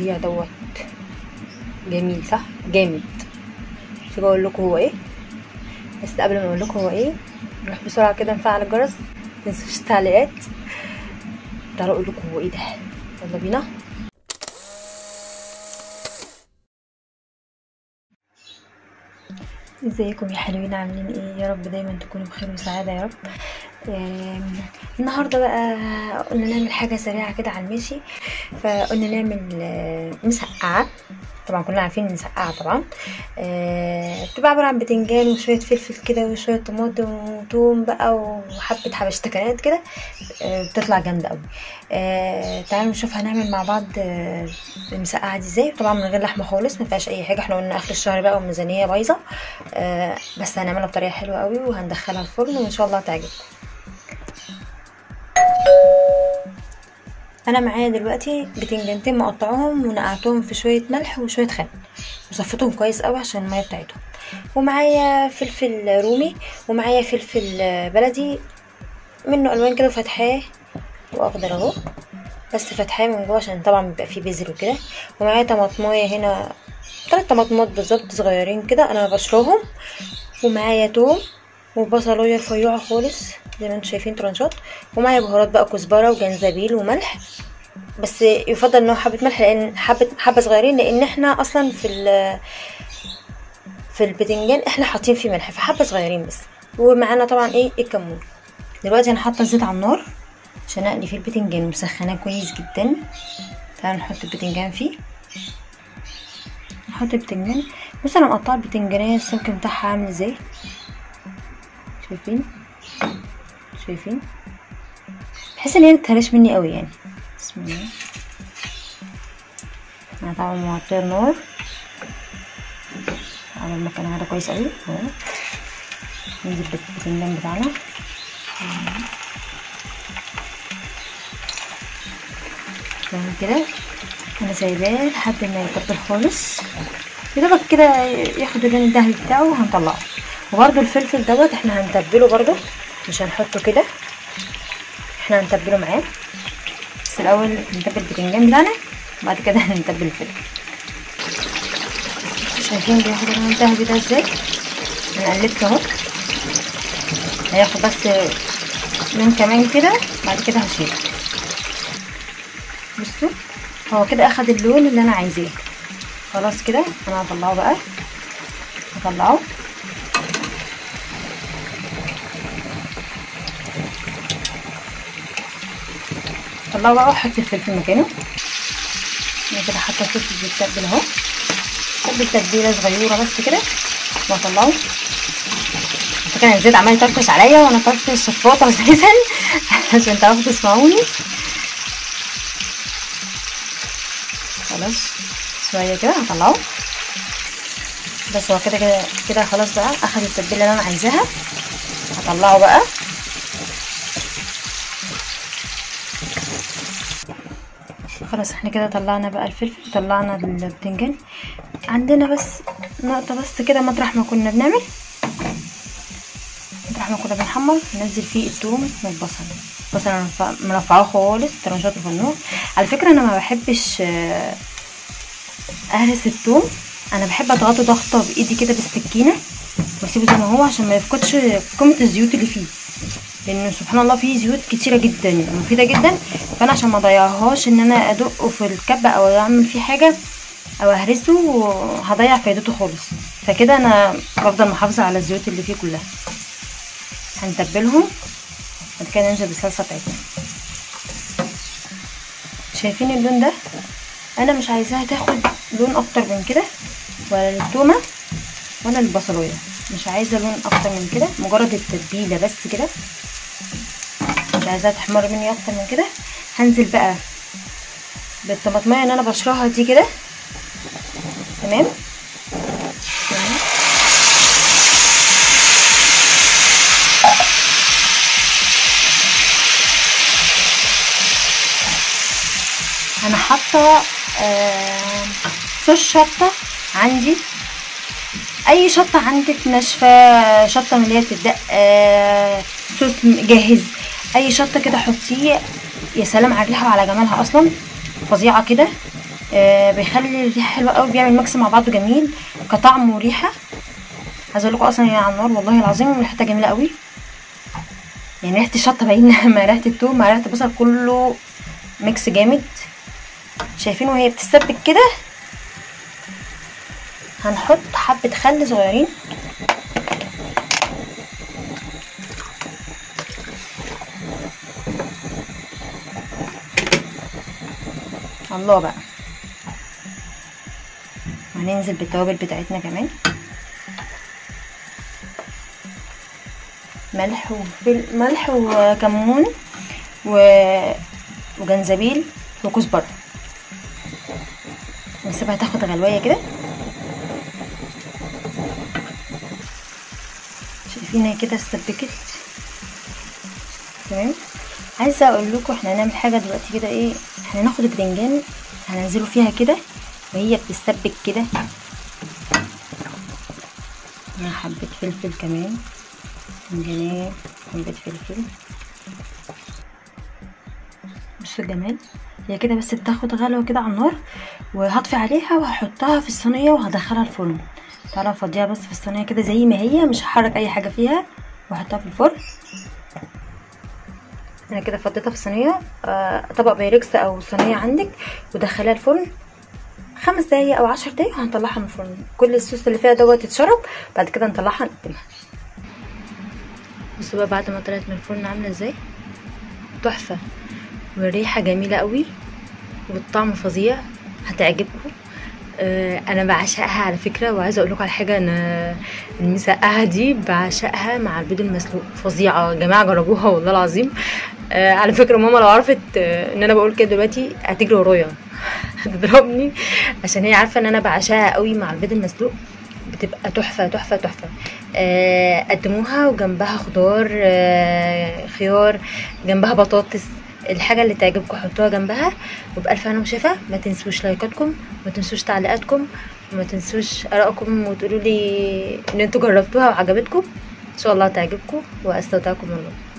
الفظيع دوت جميل صح جامد شوف اقول لكم هو ايه بس قبل ما اقول لكم هو ايه نروح بسرعه كده نفعل الجرس متنسوش التعليقات تعالوا اقول لكم هو ايه ده يلا بينا ازيكم يا حلوين عاملين ايه يا رب دايما تكونوا بخير وسعاده يا رب آم، النهارده بقى قلنا نعمل حاجه سريعه كده على المشي فقلنا نعمل آه، مسقعه طبعا كلنا عارفين المسقعه طبعا آه، بتبقى عباره عن بتنجان وشويه فلفل كده وشويه طماطم وتوم بقى وحبه حبشتكنات كده آه، بتطلع جامده قوي آه، تعالوا نشوف هنعمل مع بعض آه، المسقعه دي ازاي طبعا من غير لحمه خالص ما فيهاش اي حاجه احنا قلنا اخر الشهر بقى والميزانيه بايظه آه، بس هنعملها بطريقه حلوه قوي وهندخلها الفرن وان شاء الله تعجبكم انا معايا دلوقتي بتنجانتين مقطعوهم ونقعتهم في شويه ملح وشويه خل وصفتهم كويس قوي عشان الميه بتاعتهم ومعايا فلفل رومي ومعايا فلفل بلدي منه الوان كده وفتحاه واخضر اهو بس فتحاه من جوه عشان طبعا بيبقى فيه بذر وكده ومعايا طماطمايه هنا تلات طماطمات بالظبط صغيرين كده انا بشرهم ومعايا توم وبصلايه رفيعه خالص زي ما انتم شايفين ترانشات ومعايا بهارات بقى كزبره وجنزبيل وملح بس يفضل انه حبه ملح لان حبه حبه صغيرين لان احنا اصلا في ال في البتنجان احنا حاطين فيه ملح فحبه صغيرين بس ومعانا طبعا ايه الكمون دلوقتي انا حاطه الزيت على النار عشان اقلي فيه البتنجان مسخناه كويس جدا تعالوا نحط البتنجان فيه نحط البتنجان بص انا مقطعه البتنجانيه السمك بتاعها عامل ازاي شايفين شايفين بحس ان هي متهرش مني قوي يعني بسم الله انا طبعا موطيه النار على المكان هذا كويس قوي اهو ننزل بالبتنجان بتاعنا تمام كده انا سايباه لحد ما يتبل خالص يدوبك كده ياخد اللون الذهبي بتاعه وهنطلعه وبرده الفلفل دوت احنا هنتبله برده مش هنحطه كده احنا هنتبله معاه بس الاول نتبل البتنجان بتاعنا وبعد كده هنتبل الفلفل شايفين بياخد اللون الذهبي ده ازاي انا قلبته اهو هياخد بس لون كمان كده بعد كده هشيله بصوا هو كده اخد اللون اللي انا عايزاه خلاص كده انا هطلعه بقى هطلعه طلعه بقى واحط الفلفل مكانه انا كده حاطه الفلفل بيتبل اهو تبل تتبيله صغيره بس كده واطلعه فكرة الزيت عمال يطرطش عليا وانا طرطش الشفاطه اساسا عشان تعرفوا تسمعوني خلاص شويه كده هطلعه بس هو كده كده كده خلاص بقى اخد التتبيله اللي انا عايزاها هطلعه بقى خلاص احنا كده طلعنا بقى الفلفل طلعنا البتنجان عندنا بس نقطه بس كده مطرح ما كنا بنعمل مطرح ما كنا بنحمر ننزل فيه الثوم والبصل البصل انا مرفعاه خالص ترنشات في النور على فكره انا ما بحبش اهرس الثوم انا بحب اضغطه ضغطه بايدي كده بالسكينه واسيبه زي ما هو عشان ما يفقدش قيمه الزيوت اللي فيه لان سبحان الله فيه زيوت كتيره جدا مفيده جدا فانا عشان ما اضيعهاش ان انا ادقه في الكبه او اعمل فيه حاجه او اهرسه هضيع فايدته خالص فكده انا بفضل محافظه على الزيوت اللي فيه كلها هنتبلهم بعد كده ننزل بالصلصه بتاعتنا شايفين اللون ده انا مش عايزاها تاخد لون اكتر من كده ولا التومه ولا البصلايه مش عايزه لون اكتر من كده مجرد التتبيله بس كده مش عايزاها تحمر مني اكتر من كده هنزل بقى بالطماطميه اللي انا بشرها دي كده تمام انا حاطه آه صوص شطه عندي اي شطه عندك ناشفه شطه من اللي هي بتدق آه صوص جاهز اي شطه كده حطيه يا سلام على الريحه وعلى جمالها اصلا فظيعه كده آه بيخلي الريحه حلوه قوي بيعمل ميكس مع بعضه جميل كطعم وريحه عايزه اقول لكم اصلا هي على النار والله العظيم ريحتها جميله قوي يعني ريحه الشطه باينه مع ريحه التوم مع ريحه البصل كله ميكس جامد شايفين وهي بتتسبك كده هنحط حبه خل صغيرين الله بقى وهننزل بالتوابل بتاعتنا كمان ملح وفل ملح وكمون و... وجنزبيل وكزبره نسيبها تاخد غلوايه كده شايفين هي كده استبكت تمام عايزه اقول لكم احنا هنعمل حاجه دلوقتي كده ايه احنا هناخد البدنجان هننزله فيها كده وهي بتستبك كده مع حبه فلفل كمان بتنجانات حبه فلفل بصوا الجمال هي كده بس بتاخد غلوه كده على النار وهطفي عليها وهحطها في الصينيه وهدخلها الفرن تعالى افضيها بس في الصينيه كده زي ما هي مش هحرك اي حاجه فيها واحطها في الفرن انا كده فضيتها في الصينيه آه طبق بايركس او صينيه عندك ودخليها الفرن خمس دقايق او عشر دقايق وهنطلعها من الفرن كل الصوص اللي فيها دوت يتشرب بعد كده نطلعها نقدمها بصوا بقى بعد ما طلعت من الفرن عامله ازاي تحفه والريحه جميله قوي والطعم فظيع هتعجبكم آه انا بعشقها على فكره وعايزه اقول لكم على حاجه انا المسقعه دي بعشقها مع البيض المسلوق فظيعه يا جماعه جربوها والله العظيم آه على فكره ماما لو عرفت آه ان انا بقول كده دلوقتي هتجري ورايا هتضربني عشان هي عارفه ان انا بعشقها قوي مع البيض المسلوق بتبقى تحفه تحفه تحفه آه قدموها وجنبها خضار آه خيار جنبها بطاطس الحاجه اللي تعجبكم حطوها جنبها وبألف هنا وشفا ما تنسوش لايكاتكم ما تنسوش تعليقاتكم وما تنسوش ارائكم وتقولوا لي ان انتوا جربتوها وعجبتكم ان شاء الله تعجبكم واستودعكم الله